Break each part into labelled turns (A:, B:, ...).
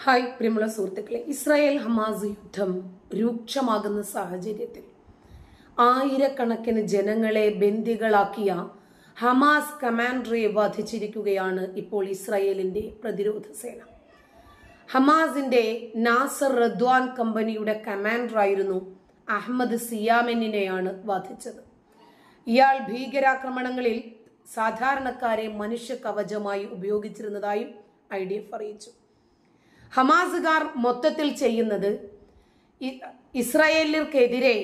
A: hi പ്രിയമുള്ള സുഹൃത്തുക്കളെ Israel Hamas യുദ്ധം രൂക്ഷമാകുന്ന സാഹചര്യത്തിൽ ആയിരക്കണക്കിന് ജനങ്ങളെ ബന്ദികളാക്കിയ ഹമാസ് കമാൻഡറെ വധിച്ചിരിക്കുകയാണ് ഇപ്പോൾ ഇസ്രായേലിന്റെ പ്രതിരോധ സേന ഹമാസിന്റെ നാസർ റദ്വാൻ കമ്പനിയുടെ കമാൻഡറായിരുന്നു അഹമ്മദ് സിയാമെന്നിനെയാണ് വധിച്ചത് ഇയാൾ ഭീകരാക്രമണങ്ങളിൽ സാധാരണക്കാരെ മനുഷ്യ കവചമായി ഉപയോഗിച്ചിരുന്നതായും ഐ ഡി എഫ് അറിയിച്ചു ഹമാസുകാർ മൊത്തത്തിൽ ചെയ്യുന്നത് ഇ- ഇസ്രായേലിയർക്കെതിരെ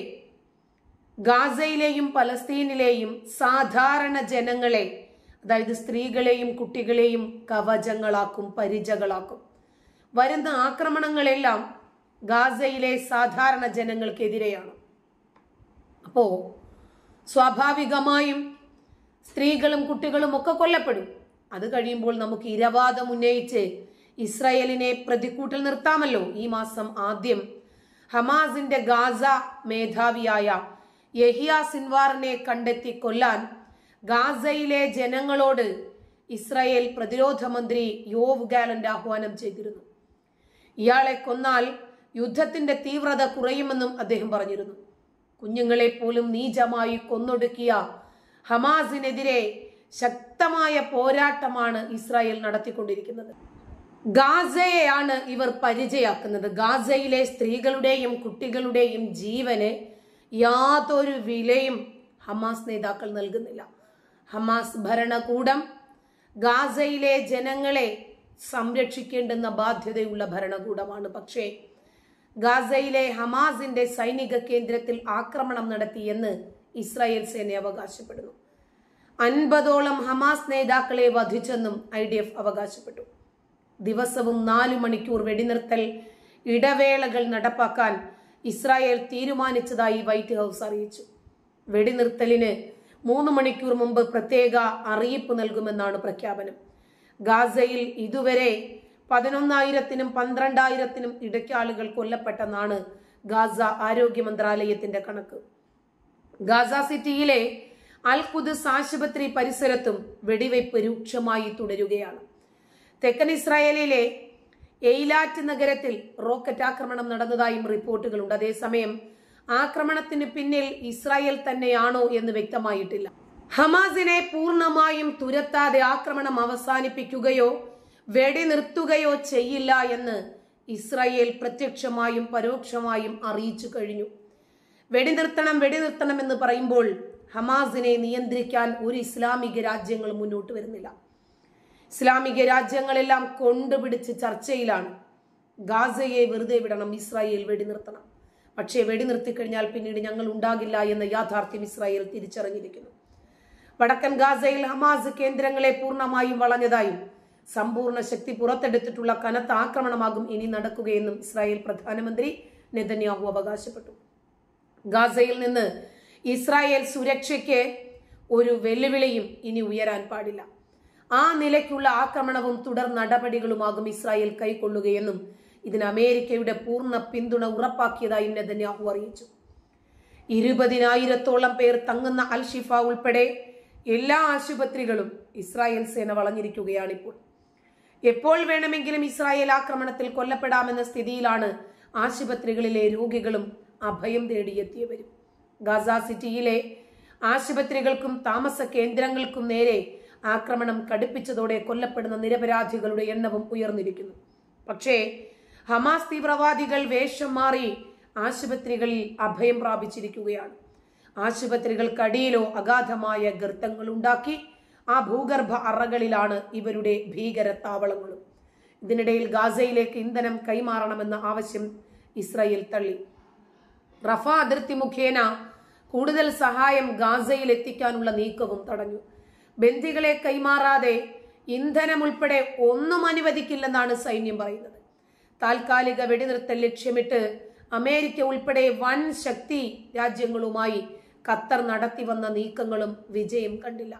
A: ഗാസയിലെയും പലസ്തീനിലെയും സാധാരണ ജനങ്ങളെ അതായത് സ്ത്രീകളെയും കുട്ടികളെയും കവചങ്ങളാക്കും പരിചകളാക്കും വരുന്ന ആക്രമണങ്ങളെല്ലാം ഗാസയിലെ സാധാരണ ജനങ്ങൾക്കെതിരെയാണ് അപ്പോ സ്വാഭാവികമായും സ്ത്രീകളും കുട്ടികളും ഒക്കെ കൊല്ലപ്പെടും അത് കഴിയുമ്പോൾ നമുക്ക് ഇരവാദം ഉന്നയിച്ച് ഇസ്രായേലിനെ പ്രതിക്കൂട്ടിൽ നിർത്താമല്ലോ ഈ മാസം ആദ്യം ഹമാസിന്റെ ഗാസ മേധാവിയായ യഹിയ സിൻവാറിനെ കണ്ടെത്തി കൊല്ലാൻ ഗാസയിലെ ജനങ്ങളോട് ഇസ്രായേൽ പ്രതിരോധ മന്ത്രി യോവ് ഗാലന്റ് ആഹ്വാനം ചെയ്തിരുന്നു ഇയാളെ കൊന്നാൽ യുദ്ധത്തിന്റെ തീവ്രത കുറയുമെന്നും അദ്ദേഹം പറഞ്ഞിരുന്നു കുഞ്ഞുങ്ങളെ പോലും നീചമായി കൊന്നൊടുക്കിയ ഹമാസിനെതിരെ ശക്തമായ പോരാട്ടമാണ് ഇസ്രായേൽ നടത്തിക്കൊണ്ടിരിക്കുന്നത് ഗാസയെയാണ് ഇവർ പരിചയാക്കുന്നത് ഗാസയിലെ സ്ത്രീകളുടെയും കുട്ടികളുടെയും ജീവന് യാതൊരു വിലയും ഹമാസ് നേതാക്കൾ നൽകുന്നില്ല ഹമാസ് ഭരണകൂടം ഗാസയിലെ ജനങ്ങളെ സംരക്ഷിക്കേണ്ടുന്ന ബാധ്യതയുള്ള ഭരണകൂടമാണ് പക്ഷേ ഗാസയിലെ ഹമാസിന്റെ സൈനിക കേന്ദ്രത്തിൽ ആക്രമണം നടത്തിയെന്ന് ഇസ്രായേൽ സേന അവകാശപ്പെടുന്നു അൻപതോളം ഹമാസ് നേതാക്കളെ വധിച്ചെന്നും ഐ ഡി എഫ് അവകാശപ്പെട്ടു ദിവസവും നാലു മണിക്കൂർ വെടിനിർത്തൽ ഇടവേളകൾ നടപ്പാക്കാൻ ഇസ്രായേൽ തീരുമാനിച്ചതായി വൈറ്റ് ഹൗസ് അറിയിച്ചു വെടിനിർത്തലിന് മൂന്ന് മണിക്കൂർ മുമ്പ് പ്രത്യേക അറിയിപ്പ് നൽകുമെന്നാണ് പ്രഖ്യാപനം ഗാസയിൽ ഇതുവരെ പതിനൊന്നായിരത്തിനും പന്ത്രണ്ടായിരത്തിനും ഇടയ്ക്ക് ആളുകൾ കൊല്ലപ്പെട്ടെന്നാണ് ഗാസ ആരോഗ്യ മന്ത്രാലയത്തിന്റെ കണക്ക് ഗാസ സിറ്റിയിലെ അൽ ഖുദ്സ് ആശുപത്രി പരിസരത്തും വെടിവയ്പ് രൂക്ഷമായി തുടരുകയാണ് തെക്കൻ ഇസ്രായേലിലെ എയ്ലാറ്റ് നഗരത്തിൽ റോക്കറ്റ് ആക്രമണം നടന്നതായും റിപ്പോർട്ടുകളുണ്ട് അതേസമയം ആക്രമണത്തിന് പിന്നിൽ ഇസ്രായേൽ തന്നെയാണോ എന്ന് വ്യക്തമായിട്ടില്ല ഹമാസിനെ പൂർണ്ണമായും തുരത്താതെ ആക്രമണം അവസാനിപ്പിക്കുകയോ വെടിനിർത്തുകയോ ചെയ്യില്ല എന്ന് ഇസ്രായേൽ പ്രത്യക്ഷമായും പരോക്ഷമായും അറിയിച്ചു കഴിഞ്ഞു വെടിനിർത്തണം വെടിനിർത്തണം എന്ന് പറയുമ്പോൾ ഹമാസിനെ നിയന്ത്രിക്കാൻ ഒരു ഇസ്ലാമിക രാജ്യങ്ങൾ മുന്നോട്ട് വരുന്നില്ല ഇസ്ലാമിക രാജ്യങ്ങളെല്ലാം കൊണ്ടുപിടിച്ച് ചർച്ചയിലാണ് ഗാസയെ വെറുതെ വിടണം ഇസ്രായേൽ വെടിനിർത്തണം പക്ഷേ വെടിനിർത്തി കഴിഞ്ഞാൽ പിന്നീട് ഞങ്ങൾ ഉണ്ടാകില്ല എന്ന യാഥാർത്ഥ്യം ഇസ്രായേൽ തിരിച്ചറിഞ്ഞിരിക്കുന്നു വടക്കൻ ഗാസയിൽ ഹമാസ് കേന്ദ്രങ്ങളെ പൂർണ്ണമായും വളഞ്ഞതായും സമ്പൂർണ്ണ ശക്തി പുറത്തെടുത്തിട്ടുള്ള കനത്ത ആക്രമണമാകും ഇനി നടക്കുകയെന്നും ഇസ്രായേൽ പ്രധാനമന്ത്രി നെതന്യാഹു അവകാശപ്പെട്ടു ഗാസയിൽ നിന്ന് ഇസ്രായേൽ സുരക്ഷയ്ക്ക് ഒരു വെല്ലുവിളിയും ഇനി ഉയരാൻ പാടില്ല ആ നിലയ്ക്കുള്ള ആക്രമണവും തുടർ നടപടികളുമാകും ഇസ്രായേൽ കൈക്കൊള്ളുകയെന്നും ഇതിന് അമേരിക്കയുടെ പൂർണ്ണ പിന്തുണ ഉറപ്പാക്കിയതായും നെതന്യാഹു അറിയിച്ചു ഇരുപതിനായിരത്തോളം പേർ തങ്ങുന്ന അൽ ഷിഫ ഉൾപ്പെടെ എല്ലാ ആശുപത്രികളും ഇസ്രായേൽ സേന വളഞ്ഞിരിക്കുകയാണിപ്പോൾ എപ്പോൾ വേണമെങ്കിലും ഇസ്രായേൽ ആക്രമണത്തിൽ കൊല്ലപ്പെടാമെന്ന സ്ഥിതിയിലാണ് ആശുപത്രികളിലെ രോഗികളും അഭയം തേടിയെത്തിയവരും ഗാസ സിറ്റിയിലെ ആശുപത്രികൾക്കും താമസ കേന്ദ്രങ്ങൾക്കും നേരെ ആക്രമണം കടുപ്പിച്ചതോടെ കൊല്ലപ്പെടുന്ന നിരപരാധികളുടെ എണ്ണവും ഉയർന്നിരിക്കുന്നു പക്ഷേ ഹമാസ് തീവ്രവാദികൾ വേഷം മാറി ആശുപത്രികളിൽ അഭയം പ്രാപിച്ചിരിക്കുകയാണ് ആശുപത്രികൾക്കടിയിലോ അഗാധമായ ഗർത്തങ്ങൾ ഉണ്ടാക്കി ആ ഭൂഗർഭ അറകളിലാണ് ഇവരുടെ ഭീകര താവളങ്ങളും ഇതിനിടയിൽ ഗാസയിലേക്ക് ഇന്ധനം കൈമാറണമെന്ന ആവശ്യം ഇസ്രായേൽ തള്ളി റഫ അതിർത്തി മുഖേന കൂടുതൽ സഹായം ഗാസയിൽ എത്തിക്കാനുള്ള നീക്കവും തടഞ്ഞു ബന്ദികളെ കൈമാറാതെ ഇന്ധനം ഉൾപ്പെടെ ഒന്നും അനുവദിക്കില്ലെന്നാണ് സൈന്യം പറയുന്നത് താൽക്കാലിക വെടിനിർത്തൽ ലക്ഷ്യമിട്ട് അമേരിക്ക ഉൾപ്പെടെ വൻ ശക്തി രാജ്യങ്ങളുമായി ഖത്തർ നടത്തി വന്ന നീക്കങ്ങളും വിജയം കണ്ടില്ല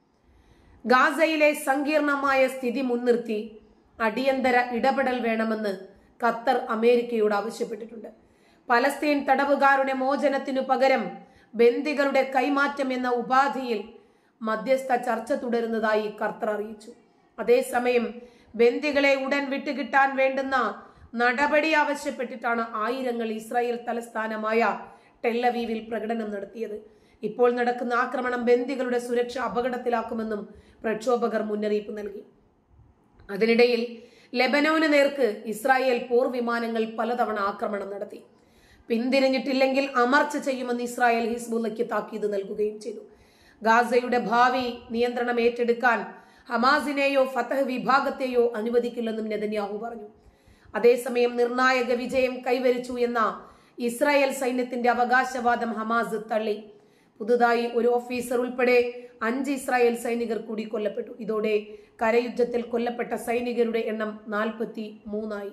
A: ഗാസയിലെ സങ്കീർണമായ സ്ഥിതി മുൻനിർത്തി അടിയന്തര ഇടപെടൽ വേണമെന്ന് ഖത്തർ അമേരിക്കയോട് ആവശ്യപ്പെട്ടിട്ടുണ്ട് പലസ്തീൻ തടവുകാരുടെ മോചനത്തിനു പകരം ബന്ദികളുടെ കൈമാറ്റം എന്ന ഉപാധിയിൽ മധ്യസ്ഥ ചർച്ച തുടരുന്നതായി ഖത്തർ അറിയിച്ചു അതേസമയം ബന്ദികളെ ഉടൻ വിട്ടുകിട്ടാൻ വേണ്ടുന്ന നടപടി ആവശ്യപ്പെട്ടിട്ടാണ് ആയിരങ്ങൾ ഇസ്രായേൽ തലസ്ഥാനമായ ടെല്ലവീവിൽ പ്രകടനം നടത്തിയത് ഇപ്പോൾ നടക്കുന്ന ആക്രമണം ബന്ദികളുടെ സുരക്ഷ അപകടത്തിലാക്കുമെന്നും പ്രക്ഷോഭകർ മുന്നറിയിപ്പ് നൽകി അതിനിടയിൽ ലെബനോന് നേർക്ക് ഇസ്രായേൽ പോർ വിമാനങ്ങൾ പലതവണ ആക്രമണം നടത്തി പിന്തിരിഞ്ഞിട്ടില്ലെങ്കിൽ അമർച്ച ചെയ്യുമെന്ന് ഇസ്രായേൽ ഹിസ്ബുള്ളയ്ക്ക് താക്കീത് നൽകുകയും ചെയ്തു ഗാസയുടെ ഭാവി നിയന്ത്രണം ഏറ്റെടുക്കാൻ ഹമാസിനെയോ ഫതഹ് വിഭാഗത്തെയോ അനുവദിക്കില്ലെന്നും നെതന്യാഹു പറഞ്ഞു അതേസമയം നിർണായക വിജയം കൈവരിച്ചു എന്ന ഇസ്രായേൽ സൈന്യത്തിന്റെ അവകാശവാദം ഹമാസ് തള്ളി പുതുതായി ഒരു ഓഫീസർ ഉൾപ്പെടെ അഞ്ച് ഇസ്രായേൽ സൈനികർ കൂടി കൊല്ലപ്പെട്ടു ഇതോടെ കരയുദ്ധത്തിൽ കൊല്ലപ്പെട്ട സൈനികരുടെ എണ്ണം നാൽപ്പത്തി മൂന്നായി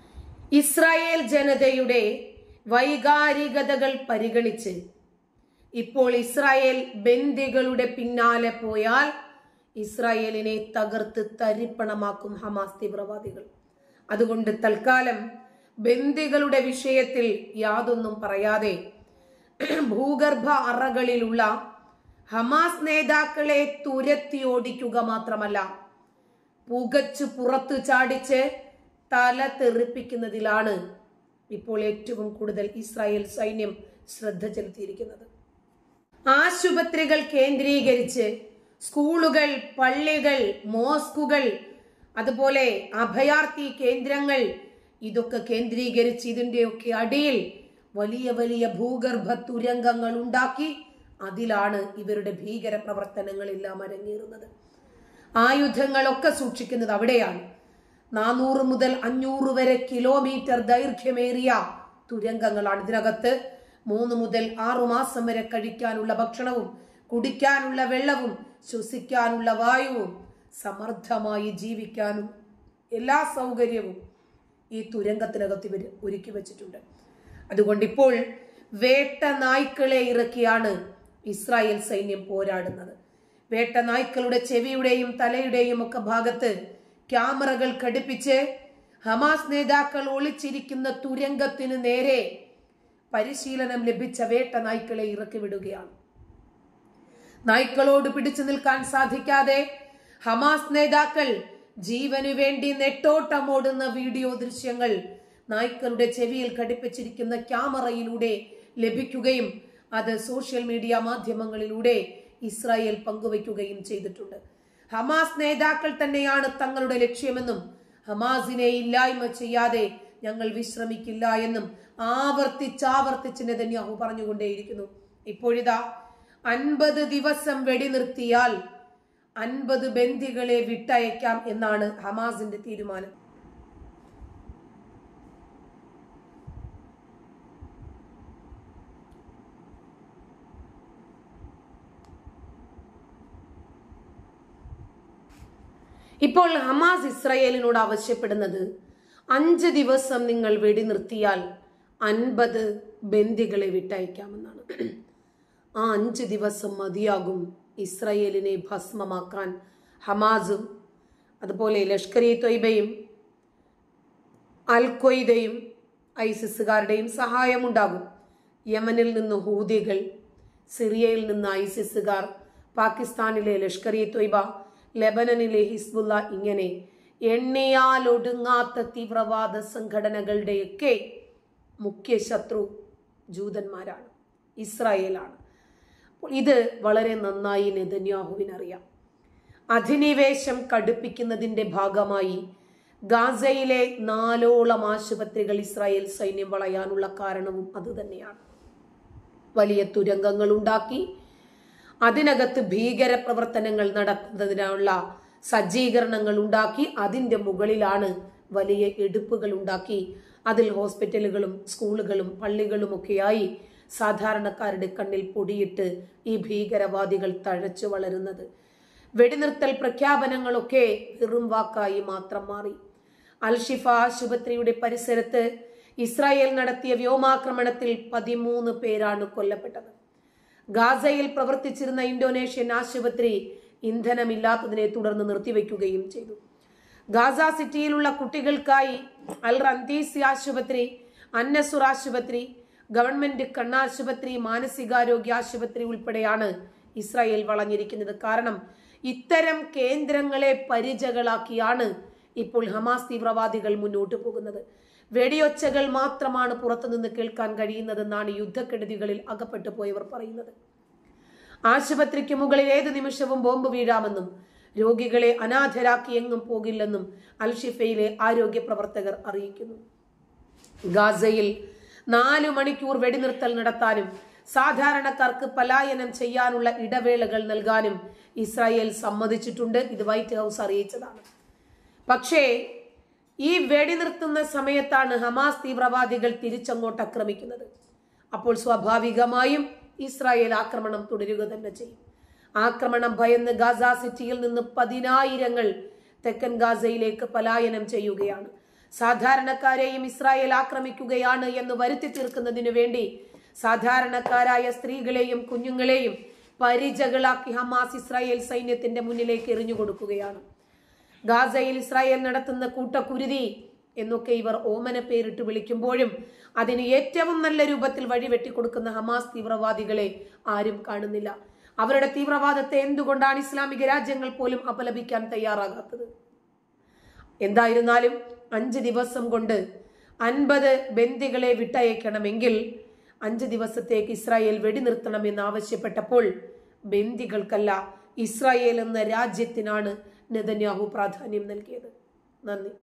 A: ഇസ്രായേൽ ജനതയുടെ വൈകാരികതകൾ പരിഗണിച്ച് ഇപ്പോൾ ഇസ്രായേൽ ബന്ദികളുടെ പിന്നാലെ പോയാൽ ഇസ്രായേലിനെ തകർത്ത് തരിപ്പണമാക്കും ഹമാസ് തീവ്രവാദികൾ അതുകൊണ്ട് തൽക്കാലം ബന്ദികളുടെ വിഷയത്തിൽ യാതൊന്നും പറയാതെ ഭൂഗർഭ അറകളിലുള്ള ഹമാസ് നേതാക്കളെ തുരത്തി ഓടിക്കുക മാത്രമല്ല പുകച്ചു പുറത്തു ചാടിച്ച് തല തെറിപ്പിക്കുന്നതിലാണ് ഇപ്പോൾ ഏറ്റവും കൂടുതൽ ഇസ്രായേൽ സൈന്യം ശ്രദ്ധ ചെലുത്തിയിരിക്കുന്നത് ആശുപത്രികൾ കേന്ദ്രീകരിച്ച് സ്കൂളുകൾ പള്ളികൾ മോസ്കുകൾ അതുപോലെ അഭയാർത്ഥി കേന്ദ്രങ്ങൾ ഇതൊക്കെ കേന്ദ്രീകരിച്ച് ഇതിന്റെയൊക്കെ അടിയിൽ വലിയ വലിയ ഭൂഗർഭ തുരങ്കങ്ങൾ ഉണ്ടാക്കി അതിലാണ് ഇവരുടെ ഭീകര പ്രവർത്തനങ്ങളെല്ലാം അരങ്ങേറുന്നത് ആയുധങ്ങളൊക്കെ സൂക്ഷിക്കുന്നത് അവിടെയാണ് നാനൂറ് മുതൽ അഞ്ഞൂറ് വരെ കിലോമീറ്റർ ദൈർഘ്യമേറിയ തുരങ്കങ്ങളാണ് ഇതിനകത്ത് മൂന്ന് മുതൽ ആറു മാസം വരെ കഴിക്കാനുള്ള ഭക്ഷണവും കുടിക്കാനുള്ള വെള്ളവും ശ്വസിക്കാനുള്ള വായുവും സമർത്ഥമായി ജീവിക്കാനും എല്ലാ സൗകര്യവും ഈ തുരങ്കത്തിനകത്ത് ഇവർ ഒരുക്കി വെച്ചിട്ടുണ്ട് അതുകൊണ്ട് ഇപ്പോൾ വേട്ട നായ്ക്കളെ ഇറക്കിയാണ് ഇസ്രായേൽ സൈന്യം പോരാടുന്നത് വേട്ട നായ്ക്കളുടെ ചെവിയുടെയും തലയുടെയും ഒക്കെ ഭാഗത്ത് ക്യാമറകൾ ഘടിപ്പിച്ച് ഹമാസ് നേതാക്കൾ ഒളിച്ചിരിക്കുന്ന തുരങ്കത്തിന് നേരെ പരിശീലനം ലഭിച്ച വേട്ട നായ്ക്കളെ ഇറക്കി വിടുകയാണ് നായ്ക്കളോട് പിടിച്ചു നിൽക്കാൻ സാധിക്കാതെ ഹമാസ് നേതാക്കൾ ജീവനു വേണ്ടി നെട്ടോട്ടമോടുന്ന വീഡിയോ ദൃശ്യങ്ങൾ നായ്ക്കളുടെ ചെവിയിൽ ഘടിപ്പിച്ചിരിക്കുന്ന ക്യാമറയിലൂടെ ലഭിക്കുകയും അത് സോഷ്യൽ മീഡിയ മാധ്യമങ്ങളിലൂടെ ഇസ്രായേൽ പങ്കുവയ്ക്കുകയും ചെയ്തിട്ടുണ്ട് ഹമാസ് നേതാക്കൾ തന്നെയാണ് തങ്ങളുടെ ലക്ഷ്യമെന്നും ഹമാസിനെ ഇല്ലായ്മ ചെയ്യാതെ ഞങ്ങൾ വിശ്രമിക്കില്ല എന്നും ആവർത്തിച്ചാവർത്തിച്ച് നെതന്യാഹു പറഞ്ഞുകൊണ്ടേയിരിക്കുന്നു ഇപ്പോഴിതാ അൻപത് ദിവസം വെടിനിർത്തിയാൽ അൻപത് ബന്ദികളെ വിട്ടയക്കാം എന്നാണ് ഹമാസിന്റെ തീരുമാനം ഇപ്പോൾ ഹമാസ് ഇസ്രയേലിനോട് ആവശ്യപ്പെടുന്നത് അഞ്ച് ദിവസം നിങ്ങൾ വെടിനിർത്തിയാൽ അൻപത് ബന്ദികളെ വിട്ടയക്കാമെന്നാണ് ആ അഞ്ച് ദിവസം മതിയാകും ഇസ്രയേലിനെ ഭസ്മമാക്കാൻ ഹമാസും അതുപോലെ ലഷ്കർ ഇ തൊയ്ബയും അൽ ഖ്വയ്ദയും ഐസിസുകാരുടെയും സഹായമുണ്ടാകും യമനിൽ നിന്ന് ഹൂതികൾ സിറിയയിൽ നിന്ന് ഐസിസുകാർ പാകിസ്ഥാനിലെ ലഷ്കർ ഇ തൊയ്ബ ലെബനനിലെ ഹിസ്ബുള്ള ഇങ്ങനെ എണ്ണിയാലൊടുങ്ങാത്ത തീവ്രവാദ സംഘടനകളുടെയൊക്കെ മുഖ്യ ശത്രു ജൂതന്മാരാണ് ഇസ്രായേലാണ് അപ്പോൾ ഇത് വളരെ നന്നായി നെതന്യാഹുവിനറിയാം അധിനിവേശം കടുപ്പിക്കുന്നതിന്റെ ഭാഗമായി ഗാസയിലെ നാലോളം ആശുപത്രികൾ ഇസ്രായേൽ സൈന്യം വളയാനുള്ള കാരണവും അതുതന്നെയാണ് വലിയ തുരങ്കങ്ങൾ ഉണ്ടാക്കി അതിനകത്ത് ഭീകര പ്രവർത്തനങ്ങൾ നടത്തുന്നതിനുള്ള സജ്ജീകരണങ്ങൾ ഉണ്ടാക്കി അതിന്റെ മുകളിലാണ് വലിയ എടുപ്പുകൾ ഉണ്ടാക്കി അതിൽ ഹോസ്പിറ്റലുകളും സ്കൂളുകളും പള്ളികളും ഒക്കെയായി സാധാരണക്കാരുടെ കണ്ണിൽ പൊടിയിട്ട് ഈ ഭീകരവാദികൾ തഴച്ചു വളരുന്നത് വെടിനിർത്തൽ പ്രഖ്യാപനങ്ങളൊക്കെ വെറും വാക്കായി മാത്രം മാറി അൽഷിഫ ആശുപത്രിയുടെ പരിസരത്ത് ഇസ്രായേൽ നടത്തിയ വ്യോമാക്രമണത്തിൽ പതിമൂന്ന് പേരാണ് കൊല്ലപ്പെട്ടത് ഗാസയിൽ പ്രവർത്തിച്ചിരുന്ന ഇന്തോനേഷ്യൻ ആശുപത്രി ഇന്ധനമില്ലാത്തതിനെ തുടർന്ന് നിർത്തിവെക്കുകയും ചെയ്തു ഗാസ സിറ്റിയിലുള്ള കുട്ടികൾക്കായി അൽ റന്തീസി ആശുപത്രി അന്നസുർ ആശുപത്രി ഗവൺമെന്റ് കണ്ണാശുപത്രി മാനസികാരോഗ്യ ആശുപത്രി ഉൾപ്പെടെയാണ് ഇസ്രായേൽ വളഞ്ഞിരിക്കുന്നത് കാരണം ഇത്തരം കേന്ദ്രങ്ങളെ പരിചകളാക്കിയാണ് ഇപ്പോൾ ഹമാസ് തീവ്രവാദികൾ മുന്നോട്ട് പോകുന്നത് വെടിയൊച്ചകൾ മാത്രമാണ് പുറത്തുനിന്ന് കേൾക്കാൻ കഴിയുന്നതെന്നാണ് യുദ്ധക്കെടുതികളിൽ അകപ്പെട്ടു പോയവർ പറയുന്നത് ആശുപത്രിക്ക് മുകളിൽ ഏത് നിമിഷവും ബോംബ് വീഴാമെന്നും രോഗികളെ അനാഥരാക്കി എങ്ങും പോകില്ലെന്നും അൽഷിഫയിലെ ആരോഗ്യ പ്രവർത്തകർ അറിയിക്കുന്നു ഗാസയിൽ നാലു മണിക്കൂർ വെടിനിർത്തൽ നടത്താനും സാധാരണക്കാർക്ക് പലായനം ചെയ്യാനുള്ള ഇടവേളകൾ നൽകാനും ഇസ്രായേൽ സമ്മതിച്ചിട്ടുണ്ട് ഇത് വൈറ്റ് ഹൗസ് അറിയിച്ചതാണ് പക്ഷേ ഈ വെടിനിർത്തുന്ന സമയത്താണ് ഹമാസ് തീവ്രവാദികൾ തിരിച്ചങ്ങോട്ട് ആക്രമിക്കുന്നത് അപ്പോൾ സ്വാഭാവികമായും ഇസ്രായേൽ ആക്രമണം തുടരുക തന്നെ ചെയ്യും ആക്രമണം ഭയന്ന് ഗാസ സിറ്റിയിൽ നിന്ന് പതിനായിരങ്ങൾ തെക്കൻ ഗാസയിലേക്ക് പലായനം ചെയ്യുകയാണ് സാധാരണക്കാരെയും ഇസ്രായേൽ ആക്രമിക്കുകയാണ് എന്ന് വരുത്തി തീർക്കുന്നതിനു വേണ്ടി സാധാരണക്കാരായ സ്ത്രീകളെയും കുഞ്ഞുങ്ങളെയും പരിചകളാക്കി ഹമാസ് ഇസ്രായേൽ സൈന്യത്തിന്റെ മുന്നിലേക്ക് എറിഞ്ഞു കൊടുക്കുകയാണ് ഗാസയിൽ ഇസ്രായേൽ നടത്തുന്ന കൂട്ടക്കുരുതി എന്നൊക്കെ ഇവർ ഓമന പേരിട്ട് വിളിക്കുമ്പോഴും അതിന് ഏറ്റവും നല്ല രൂപത്തിൽ വഴിവെട്ടി കൊടുക്കുന്ന ഹമാസ് തീവ്രവാദികളെ ആരും കാണുന്നില്ല അവരുടെ തീവ്രവാദത്തെ എന്തുകൊണ്ടാണ് ഇസ്ലാമിക രാജ്യങ്ങൾ പോലും അപലപിക്കാൻ തയ്യാറാകാത്തത് എന്തായിരുന്നാലും അഞ്ച് ദിവസം കൊണ്ട് അൻപത് ബന്ദികളെ വിട്ടയക്കണമെങ്കിൽ അഞ്ച് ദിവസത്തേക്ക് ഇസ്രായേൽ വെടിനിർത്തണമെന്ന് ആവശ്യപ്പെട്ടപ്പോൾ ബന്ദികൾക്കല്ല ഇസ്രായേൽ എന്ന രാജ്യത്തിനാണ് നെതന്യാഹു പ്രാധാന്യം നൽകിയത് നന്ദി